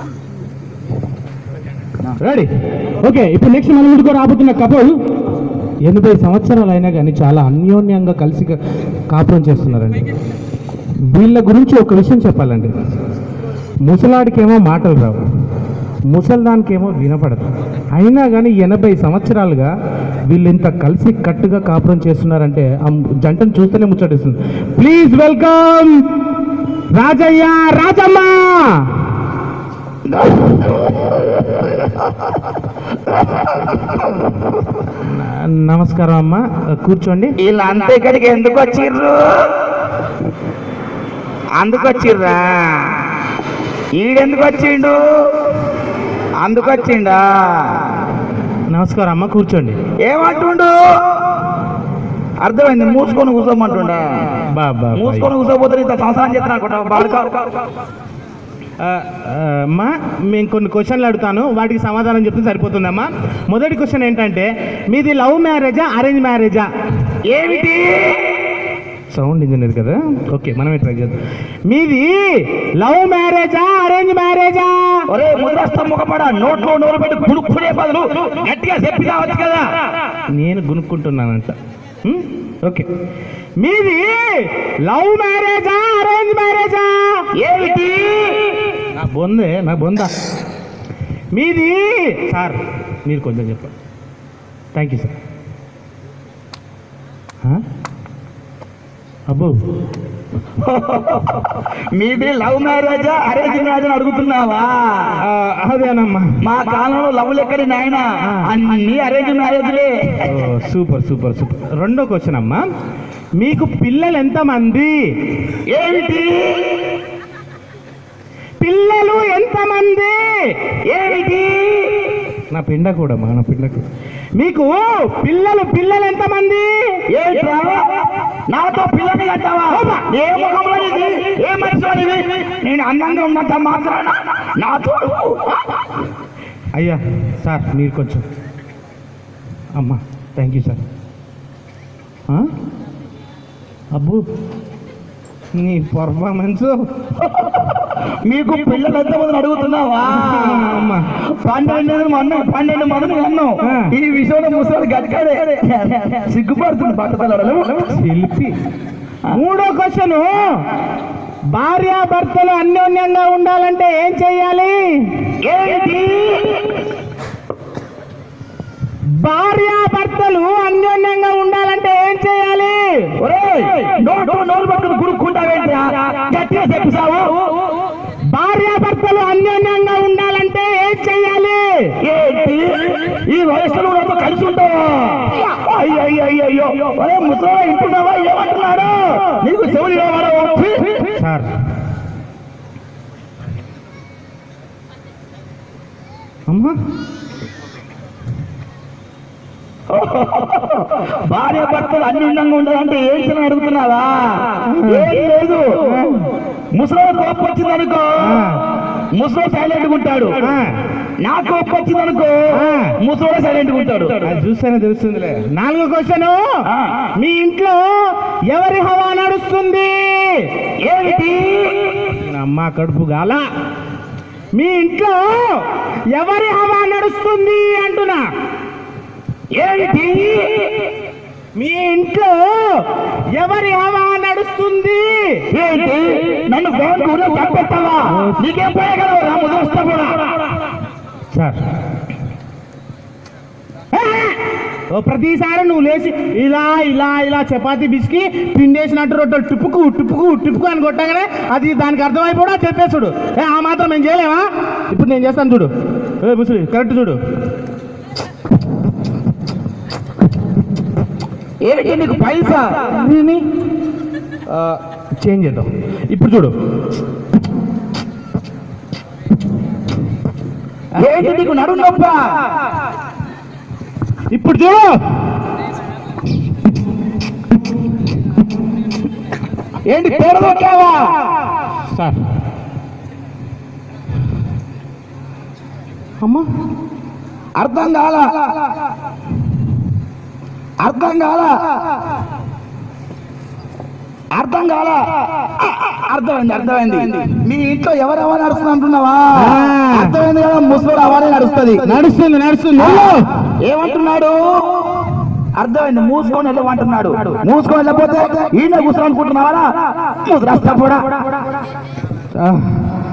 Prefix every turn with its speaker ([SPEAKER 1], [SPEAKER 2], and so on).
[SPEAKER 1] Ready okay ఇప్పుడు next మన ముందుకు రాబోతున్న కపుల్ ఎనభై సంవత్సరాలు అయినా కానీ చాలా అన్యోన్యంగా కలిసి క- కాపురం చేస్తున్నారండి వీళ్ళ గురించి ఒక విషయం చెప్పాలండి ముసలాడికేమో మాటలు రావు ముసల్దానికేమో వినపడదు అయినా కానీ ఎనభై సంవత్సరాలుగా వీళ్ళు ఇంత కలిసి కట్టుగా కాపురం చేస్తున్నారంటే ఆ జంటను చూస్తేనే ముచ్చటిస్తుంది ప్లీజ్ వెల్కమ్ రాజయ్య రాజమ్మ న- నమస్కారం అమ్మ కూర్చోండి
[SPEAKER 2] వీళ్ళంతా ఇక్కడికి ఎందుకు వచ్చిర్రు అందుకు వచ్చిర్రా ఈడెందుకు వచ్చిండు అందుకు వచ్చిండా
[SPEAKER 1] నమస్కారం అమ్మ కూర్చోండి
[SPEAKER 2] ఏమంటుండు అర్థమైంది మూసుకొని కూర్చోమంటుండా
[SPEAKER 1] బా బా బా.
[SPEAKER 2] మూసుకొని కూర్చోపోతే ఇంత సంవత్సరం చెప్తున్నా అనుకుంటా బాలిక
[SPEAKER 1] ఆ, ఆ, అమ్మా మేము కొన్ని క్వశ్చన్లు అడుగుతాను వాటికి సమాధానం చెప్తే సరిపోతుందమ్మా మొదటి క్వశ్చన్ ఏంటంటే మీది లవ్ మ్యారేజా అరేంజ్ మ్యారేజా
[SPEAKER 2] ఏమిటి
[SPEAKER 1] సౌండ్ ఇంజనీర్ కదా ఓకే మనమే ట్రై చేద్దాం మీది లవ్ మ్యారేజా అరేంజ్ మ్యారేజా
[SPEAKER 2] ఒరే ముద్రస్తం ముఖపడ నోట్లో నోరు పెట్టి కుడుక్కునే బదులు గట్టిగా చెప్పి కావచ్చు కదా
[SPEAKER 1] నేను గునుక్కుంటున్నానంట హ్మ్? ఓకే మీది లవ్ మ్యారేజా అరేంజ్ మ్యారేజా
[SPEAKER 2] ఏమిటి
[SPEAKER 1] నా బొందే నా బొంద మీది సార్ మీరు కొంచెం చెప్పండి థ్యాంక్ యూ సార్ హా? అబ్బో
[SPEAKER 2] మీది లవ్ మ్యారేజా అరేంజ్ మ్యారేజ్ అని అడుగుతున్నావా
[SPEAKER 1] ఆ, అదేనమ్మా
[SPEAKER 2] మా కాలంలో లవ్ ఎక్కడి నాయన అన్ని అరేంజ్ మ్యారేజ్లే
[SPEAKER 1] ఓ, సూపర్ సూపర్ సూపర్ రెండో క్వశ్చన్ అమ్మా మీకు పిల్లలు ఎంతమంది
[SPEAKER 2] ఏమిటి
[SPEAKER 1] పిల్లలు ఎంతమంది
[SPEAKER 2] ఏమిటి
[SPEAKER 1] నా పిండ కూడా మా నా పిండ కూడా మీకు పిల్లలు పిల్లలు ఎంతమంది
[SPEAKER 2] ఏంట్రా నాతో పిల్లని కట్టావా ఏ ముఖంలో ఇది ఏ మనిషి నేను అందంగా ఉన్నంత మాత్రాన నాతో
[SPEAKER 1] అయ్యా సార్ మీరు కొంచెం అమ్మా థ్యాంక్ యూ సార్ ఆ? అబ్బు నీ పర్ఫార్మెన్స్
[SPEAKER 2] మీకు పిల్లలు ఎంతమంది అడుగుతున్నావా
[SPEAKER 1] అమ్మా
[SPEAKER 2] పన్నెండు మంది పన్నెండు మందిని అన్నాం
[SPEAKER 1] ఆ.
[SPEAKER 2] ఈ విషయంలో ముసలి గట్కాడే సిగ్గుపడుతుంది పట్టుదలడు
[SPEAKER 1] శిల్పి మూడో క్వశ్చన్ భార్యాభర్తలు అన్యోన్యంగా ఉండాలంటే ఏం చెయ్యాలి
[SPEAKER 2] ఏంటి
[SPEAKER 1] భార్యాభర్తలు అన్యోన్యంగా ఉండాలంటే ఏం చేయాలి
[SPEAKER 2] ఒరేయ్, నోటు నోరు పట్టుకుని గురుక్కుంటావేంట్రా గట్టిగా చెప్పిసావు
[SPEAKER 1] భార్యాభర్తలు అన్యోన్యంగా ఉండాలంటే ఏం చెయ్యాలి
[SPEAKER 2] ఏంటి ఈ వయసులో నాతో కలిసి ఉంటావా అయ్యో అయ్యో అయ్యో ఒరే ముసలి ఇంటున్నావా ఏమంటున్నాడు నీకు చెవులు ఇవ్వవాడా
[SPEAKER 1] సార్ అమ్మా
[SPEAKER 2] భార్య భర్తలు అన్నిందంగా ఉండాలంటే ఏంటి అని అడుగుతున్నావా ఏం లేదు ముసలి కోపం వచ్చింది అనుకో ముసలి సైలెంట్ ఉంటాడు
[SPEAKER 1] ఆ,
[SPEAKER 2] నా కోపం వచ్చింది అనుకో
[SPEAKER 1] ఆ.
[SPEAKER 2] ముసలి సైలెంట్ ఉంటాడు
[SPEAKER 1] అది చూస్తేనే తెలుస్తుందిలే నాలుగో క్వశ్చన్
[SPEAKER 2] ఆ.
[SPEAKER 1] మీ ఇంట్లో ఎవరి హవా నడుస్తుంది
[SPEAKER 2] ఏమిటి
[SPEAKER 1] అమ్మ కడుపు గాల మీ ఇంట్లో ఎవరి హవా నడుస్తుంది అంటున్నా
[SPEAKER 2] ఏమిటి
[SPEAKER 1] మీ ఇంట్లో ఎవరి హవా నడుస్తుంది
[SPEAKER 2] ఏంటి నన్ను ఫోన్ కూడా తప్పెత్తావా నీకేం పోయగలవు ముదస్తా కూడా
[SPEAKER 1] సార్ ఓ ప్రతిసారి నువ్వు లేచి ఇలా ఇలా ఇలా చపాతీ బిసికి పిండేసినట్టు రొట్టెలు టిప్పుకు టిప్పుకు టిప్పుకు అని కొట్టగానే అది దానికి అర్థమైపోవడా చెప్పేసుడు ఏ ఆ మాత్రం మేము చేయలేమా ఇప్పుడు నేను చేస్తాను చూడు ఏ ముసలి కరెక్ట్ చూడు
[SPEAKER 2] ఏమిటి నీకు పైసా
[SPEAKER 1] దీన్ని ఆ, చేంజ్ చేద్దాం ఇప్పుడు చూడు
[SPEAKER 2] ఏంటి నీకు నడు నొప్ప
[SPEAKER 1] ఇప్పుడు చూడు
[SPEAKER 2] ఏంటి పేరు దొక్కావా
[SPEAKER 1] సార్ అమ్మా
[SPEAKER 2] అర్థం కాల అర్థం కాల అర్థం కాల అర్థమైంది అర్థమైంది మీ ఇంట్లో ఎవరెవరు నడుస్తుంది అంటున్నావా
[SPEAKER 1] ఆ.
[SPEAKER 2] సంవత్సరం ముసలోడు అవానే నడుస్తుంది
[SPEAKER 1] నడుస్తుంది నడుస్తుంది వెళ్ళు.
[SPEAKER 2] ఏమంటున్నాడు అర్థమైంది మూసుకొని వెళ్ళమంటున్నాడు మూసుకొని వెళ్ళకపోతే ఈయన కూర్చో అనుకుంటున్నావా ముద్రష్టపోడా
[SPEAKER 1] ఆ,